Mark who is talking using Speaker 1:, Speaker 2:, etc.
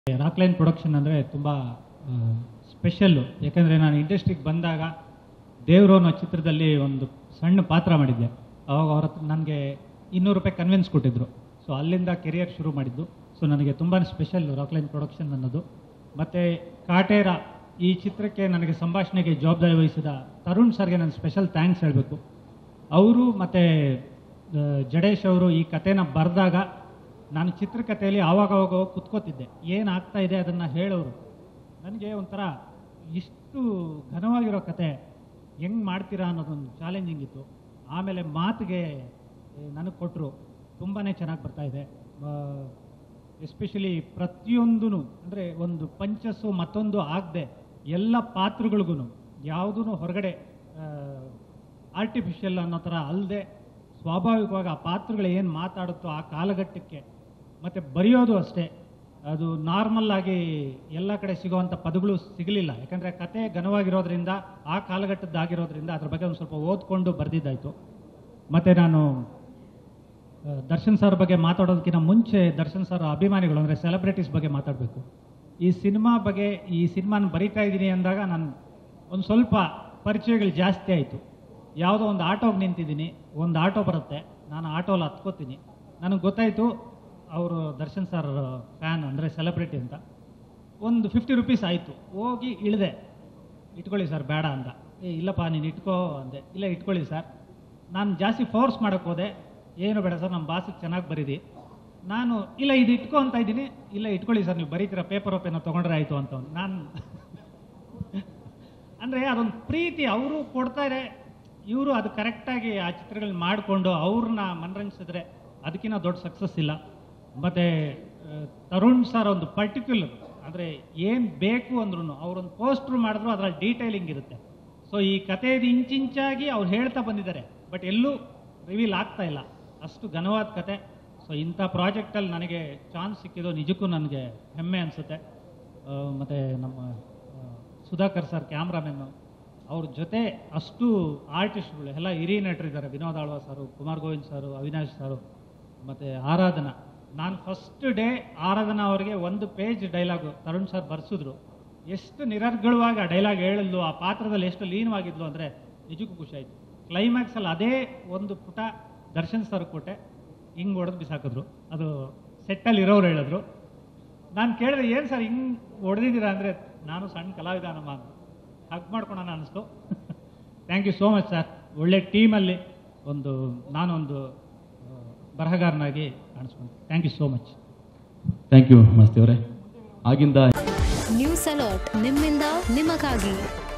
Speaker 1: Rockline production ಅಂದರೆ ತುಂಬ special ಯಾಕಂದರೆ ನಾನು ಇಂಡಸ್ಟ್ರಿಗೆ ಬಂದಾಗ ದೇವರು ಅನ್ನೋ ಚಿತ್ರದಲ್ಲಿ ಒಂದು ಸಣ್ಣ ಪಾತ್ರ ಮಾಡಿದ್ದೆ ಅವಾಗ ಅವ್ರ ಹತ್ರ ನನಗೆ ಇನ್ನೂರು ರೂಪಾಯಿ ಕನ್ವಿನ್ಸ್ ಕೊಟ್ಟಿದ್ದರು ಸೊ ಅಲ್ಲಿಂದ ಕೆರಿಯರ್ ಶುರು ಮಾಡಿದ್ದು ಸೊ ನನಗೆ ತುಂಬಾ ಸ್ಪೆಷಲ್ ರಾಕ್ಲೈನ್ ಪ್ರೊಡಕ್ಷನ್ ಅನ್ನೋದು ಮತ್ತು ಕಾಟೇರ ಈ ಚಿತ್ರಕ್ಕೆ ನನಗೆ ಸಂಭಾಷಣೆಗೆ ಜವಾಬ್ದಾರಿ ವಹಿಸಿದ ತರುಣ್ ಸರ್ಗೆ ನಾನು ಸ್ಪೆಷಲ್ ಥ್ಯಾಂಕ್ಸ್ ಹೇಳಬೇಕು ಅವರು ಮತ್ತು ಜಡೇಶ್ ಅವರು ಈ ಕಥೆನ ಬರೆದಾಗ ನಾನು ಚಿತ್ರಕಥೆಯಲ್ಲಿ ಆವಾಗವಾಗ ಹೋಗಿ ಕುತ್ಕೋತಿದ್ದೆ ಏನು ಆಗ್ತಾ ಇದೆ ಅದನ್ನು ಹೇಳೋರು ನನಗೆ ಒಂಥರ ಇಷ್ಟು ಘನವಾಗಿರೋ ಕತೆ ಹೆಂಗೆ ಮಾಡ್ತೀರಾ ಅನ್ನೋದೊಂದು ಚಾಲೆಂಜಿಂಗ್ ಇತ್ತು ಆಮೇಲೆ ಮಾತಿಗೆ ನನಗೆ ಕೊಟ್ಟರು ತುಂಬಾ ಚೆನ್ನಾಗಿ ಬರ್ತಾ ಇದೆ ಎಸ್ಪೆಷಲಿ ಪ್ರತಿಯೊಂದೂ ಅಂದರೆ ಒಂದು ಪಂಚಸ್ಸು ಮತ್ತೊಂದು ಆಗದೆ ಎಲ್ಲ ಪಾತ್ರಗಳಿಗೂ ಯಾವುದೂ ಹೊರಗಡೆ ಆರ್ಟಿಫಿಷಿಯಲ್ ಅನ್ನೋ ಥರ ಅಲ್ಲದೆ ಸ್ವಾಭಾವಿಕವಾಗಿ ಆ ಪಾತ್ರಗಳು ಏನು ಮಾತಾಡುತ್ತೋ ಆ ಕಾಲಘಟ್ಟಕ್ಕೆ ಮತ್ತು ಬರೆಯೋದು ಅಷ್ಟೇ ಅದು ನಾರ್ಮಲ್ ಆಗಿ ಎಲ್ಲ ಕಡೆ ಸಿಗೋವಂಥ ಪದಗಳು ಸಿಗಲಿಲ್ಲ ಯಾಕಂದರೆ ಕತೆ ಘನವಾಗಿರೋದ್ರಿಂದ ಆ ಕಾಲಘಟ್ಟದ್ದಾಗಿರೋದ್ರಿಂದ ಅದ್ರ ಬಗ್ಗೆ ಒಂದು ಸ್ವಲ್ಪ ಓದ್ಕೊಂಡು ಬರೆದಿದ್ದಾಯಿತು ಮತ್ತು ನಾನು ಆ, ದರ್ಶನ್ ಸರ್ ಬಗ್ಗೆ ಮಾತಾಡೋದಕ್ಕಿಂತ ಮುಂಚೆ ದರ್ಶನ್ ಸರ್ ಅಭಿಮಾನಿಗಳು ಅಂದರೆ ಸೆಲೆಬ್ರಿಟೀಸ್ ಬಗ್ಗೆ ಮಾತಾಡಬೇಕು ಈ ಸಿನಿಮಾ ಬಗ್ಗೆ ಈ ಸಿನಿಮಾನ ಬರಿತಾ ಇದ್ದೀನಿ ಅಂದಾಗ ನಾನು ಒಂದು ಸ್ವಲ್ಪ ಪರಿಚಯಗಳು ಜಾಸ್ತಿ ಆಯಿತು ಯಾವುದೋ ಒಂದು ಆಟೋಗೆ ನಿಂತಿದ್ದೀನಿ ಒಂದು ಆಟೋ ಬರುತ್ತೆ ನಾನು ಆಟೋಲ್ಲಿ ಹತ್ಕೋತೀನಿ ನನಗೆ ಗೊತ್ತಾಯಿತು ಅವರು ದರ್ಶನ್ ಸರ್ ಫ್ಯಾನ್ ಅಂದರೆ ಸೆಲೆಬ್ರಿಟಿ ಅಂತ ಒಂದು ಫಿಫ್ಟಿ ರುಪೀಸ್ ಆಯಿತು ಹೋಗಿ ಇಳಿದೆ ಇಟ್ಕೊಳ್ಳಿ ಸರ್ ಬೇಡ ಅಂದ ಏ ಇಲ್ಲಪ್ಪ ನೀನು ಇಟ್ಕೋ ಅಂದೆ ಇಲ್ಲ ಇಟ್ಕೊಳ್ಳಿ ಸರ್ ನಾನು ಜಾಸ್ತಿ ಫೋರ್ಸ್ ಮಾಡೋಕ್ಕೆ ಹೋದೆ ಏನು ಬೇಡ ಸರ್ ನಮ್ಮ ಬಾಸಿಗೆ ಚೆನ್ನಾಗಿ ಬರೀದಿ ನಾನು ಇಲ್ಲ ಇದು ಇಟ್ಕೋ ಅಂತ ಇದ್ದೀನಿ ಇಲ್ಲ ಇಟ್ಕೊಳ್ಳಿ ಸರ್ ನೀವು ಬರೀತೀರ ಪೇಪರ್ ಒಪ್ಪೇನೋ ತೊಗೊಂಡ್ರೆ ಆಯಿತು ಅಂತ ನಾನು ಅಂದರೆ ಅದೊಂದು ಪ್ರೀತಿ ಅವರು ಕೊಡ್ತಾರೆ ಇವರು ಅದು ಕರೆಕ್ಟಾಗಿ ಆ ಚಿತ್ರಗಳನ್ನ ಮಾಡಿಕೊಂಡು ಅವ್ರನ್ನ ಮನರಂಜಿಸಿದ್ರೆ ಅದಕ್ಕಿಂತ ದೊಡ್ಡ ಸಕ್ಸಸ್ ಇಲ್ಲ ಮತ್ತು ತರುಣ್ ಸರ್ ಒಂದು ಪರ್ಟಿಕ್ಯುಲರ್ ಅಂದರೆ ಏನು ಬೇಕು ಅಂದ್ರೂ ಅವರೊಂದು ಪೋಸ್ಟ್ರು ಮಾಡಿದ್ರು ಅದರಲ್ಲಿ ಡೀಟೈಲಿಂಗ್ ಇರುತ್ತೆ ಸೊ ಈ ಕಥೆದು ಇಂಚಿಂಚಾಗಿ ಅವ್ರು ಹೇಳ್ತಾ ಬಂದಿದ್ದಾರೆ ಬಟ್ ಎಲ್ಲೂ ರಿವೀಲ್ ಆಗ್ತಾ ಇಲ್ಲ ಅಷ್ಟು ಘನವಾದ ಕತೆ ಸೊ ಇಂಥ ಪ್ರಾಜೆಕ್ಟಲ್ಲಿ ನನಗೆ ಚಾನ್ಸ್ ಸಿಕ್ಕಿದ್ದು ನಿಜಕ್ಕೂ ನನಗೆ ಹೆಮ್ಮೆ ಅನಿಸುತ್ತೆ ಮತ್ತು ನಮ್ಮ ಆ, ಸುಧಾಕರ್ ಸರ್ ಕ್ಯಾಮ್ರಾಮೆನ್ನು ಅವ್ರ ಜೊತೆ ಅಷ್ಟು ಆರ್ಟಿಸ್ಟ್ಗಳು ಎಲ್ಲ ಹಿರಿಯ ನಟರಿದ್ದಾರೆ ವಿನೋದ್ ಆಳ್ವ ಸರು ಕುಮಾರ್ ಗೋವಿಂದ್ ಸರು ಅವಿನಾಶ್ ಸರು ಮತ್ತು ಆರಾಧನಾ ನಾನು ಫಸ್ಟ್ ಡೇ ಆರಾಧನಾ ಅವರಿಗೆ ಒಂದು ಪೇಜ್ ಡೈಲಾಗು ತರುಣ್ ಸರ್ ಬರ್ಸಿದ್ರು ಎಷ್ಟು ನಿರರ್ಗಳವಾಗಿ ಆ ಡೈಲಾಗ್ ಹೇಳಿದ್ಲು ಆ ಪಾತ್ರದಲ್ಲಿ ಎಷ್ಟು ಲೀನವಾಗಿದ್ಲು ಅಂದರೆ ನಿಜಕ್ಕೂ ಖುಷಿ ಆಯಿತು ಕ್ಲೈಮ್ಯಾಕ್ಸಲ್ಲಿ ಅದೇ ಒಂದು ಪುಟ ದರ್ಶನ್ ಸರ್ ಕೊಟ್ಟೆ ಹಿಂಗೆ ಹೊಡೆದು ಬಿಸಾಕಿದ್ರು ಅದು ಸೆಟ್ಟಲ್ಲಿ ಇರೋರು ಹೇಳಿದ್ರು ನಾನು ಕೇಳಿದ್ರೆ ಏನು ಸರ್ ಹಿಂಗೆ ಹೊಡೆದಿದ್ದೀರಾ ಅಂದರೆ ನಾನು ಸಣ್ಣ ಕಲಾವಿದಾನಮ್ಮ ಅಂತ ಹಗ್ ಮಾಡ್ಕೊಳೋಣ ಅನಿಸ್ತು thank you so much sir ಒಳ್ಳೆ ಟೀಮಲ್ಲಿ ಒಂದು ನಾನೊಂದು ಆ, ಬರಹಗಾರನಾಗಿ ಕಾಣಿಸ್ಕೊಂಡು thank you so much
Speaker 2: thank you Masti ಅವರೇ ಆಗಿಂದ
Speaker 3: ನ್ಯೂಸ್ ಅಲರ್ಟ್ ನಿಮ್ಮಿಂದ ನಿಮಗಾಗಿ